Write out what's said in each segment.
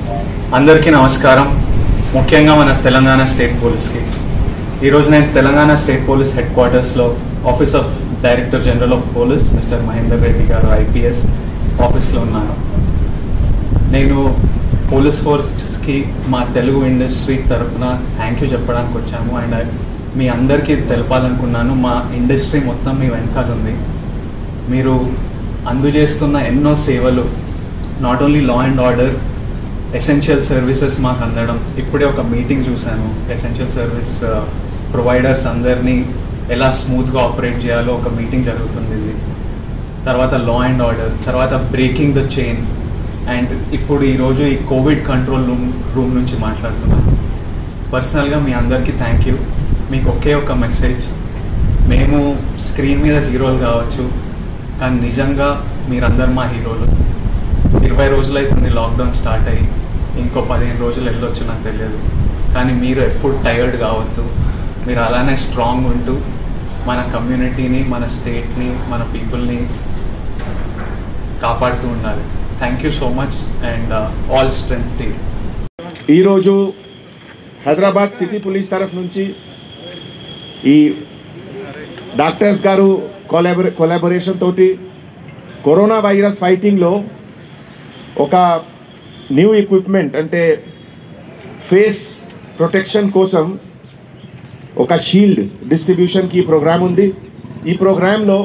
అందరికీ నమస్కారం ముఖ్యంగా మన తెలంగాణ స్టేట్ పోలీస్కి ఈరోజు నేను తెలంగాణ స్టేట్ పోలీస్ హెడ్ క్వార్టర్స్లో office of director general of police mister Mahender Reddy గారు ఐపీఎస్ ఆఫీస్లో ఉన్నాను నేను పోలీస్ ఫోర్స్కి మా తెలుగు ఇండస్ట్రీ తరఫున థ్యాంక్ యూ చెప్పడానికి వచ్చాము అండ్ మీ అందరికీ తెలపాలనుకున్నాను మా ఇండస్ట్రీ మొత్తం మీ వెనకాల ఉంది మీరు అందజేస్తున్న ఎన్నో సేవలు not only law and order essential services మాకు అందడం ఇప్పుడే ఒక మీటింగ్ చూశాను ఎసెన్షియల్ సర్వీస్ ప్రొవైడర్స్ అందరినీ ఎలా స్మూత్గా ఆపరేట్ చేయాలో ఒక మీటింగ్ జరుగుతుంది ఇది తర్వాత లా అండ్ ఆర్డర్ తర్వాత బ్రేకింగ్ ద చైన్ అండ్ ఇప్పుడు ఈరోజు ఈ కోవిడ్ కంట్రోల్ రూమ్ రూమ్ నుంచి మాట్లాడుతున్నాను పర్సనల్గా మీ అందరికీ థ్యాంక్ యూ మీకు ఒకే ఒక మెసేజ్ మేము స్క్రీన్ మీద హీరోలు కావచ్చు కానీ నిజంగా మీరందరు మా హీరోలు ఇరవై రోజులు అవుతుంది లాక్డౌన్ స్టార్ట్ అయ్యి ఇంకో పదిహేను రోజులు వెళ్ళొచ్చు నాకు తెలియదు కానీ మీరు ఎప్పుడు టైర్డ్ కావద్దు మీరు అలానే స్ట్రాంగ్ ఉంటూ మన కమ్యూనిటీని మన స్టేట్ని మన పీపుల్ని కాపాడుతూ ఉండాలి thank you so much and all strength team ఈరోజు హైదరాబాద్ సిటీ పోలీస్ తరఫు నుంచి ఈ డాక్టర్స్ గారు కొలాబరే కొలాబొరేషన్ తోటి కరోనా వైరస్ ఫైటింగ్లో ఒక న్యూ ఎక్విప్మెంట్ అంటే ఫేస్ ప్రొటెక్షన్ కోసం ఒక షీల్డ్ డిస్ట్రిబ్యూషన్కి ప్రోగ్రామ్ ఉంది ఈ ప్రోగ్రాంలో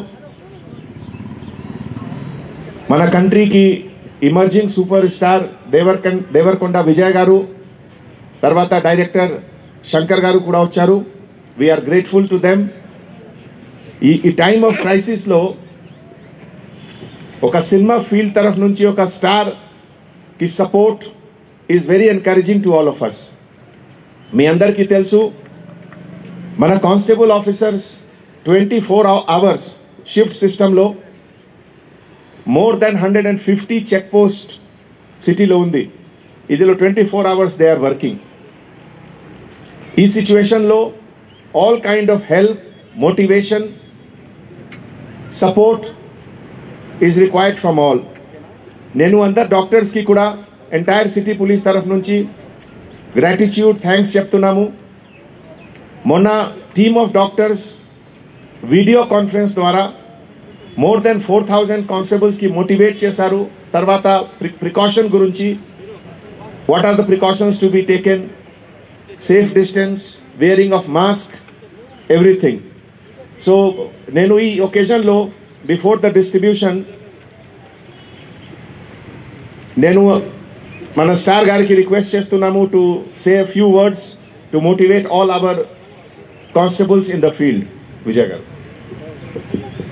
మన కంట్రీకి ఎమర్జింగ్ సూపర్ స్టార్ దేవర్కన్ దేవరకొండ విజయ్ గారు తర్వాత డైరెక్టర్ శంకర్ గారు కూడా వచ్చారు వీఆర్ గ్రేట్ఫుల్ టు దెమ్ ఈ ఈ టైమ్ ఆఫ్ క్రైసిస్లో ఒక సినిమా ఫీల్డ్ తరఫు నుంచి ఒక స్టార్ కి support is very encouraging to all of us మీ అందరికీ తెలుసు మన constable officers twenty four hours shift సిస్టంలో more than hundred and fifty check post సిటీలో ఉంది ఇదిలో twenty four hours they are working ఈ సిచ్యువేషన్లో all kind of help motivation support is required from all నేను అందరు డాక్టర్స్కి కూడా ఎంటైర్ సిటీ పోలీస్ తరఫు నుంచి గ్రాటిట్యూడ్ థ్యాంక్స్ చెప్తున్నాము మొన్న team of doctors video conference ద్వారా మోర్ దెన్ ఫోర్ థౌజండ్ కానిస్టేబుల్స్కి మోటివేట్ చేశారు తర్వాత ప్రికాషన్ గురించి what are the precautions to be taken safe distance wearing of mask everything so నేను ఈ ఒకేజన్లో బిఫోర్ ద డిస్ట్రిబ్యూషన్ నేను మన స్టార్ గారికి రిక్వెస్ట్ చేస్తున్నాము to say few words to motivate all our constables in the field Vijay గారు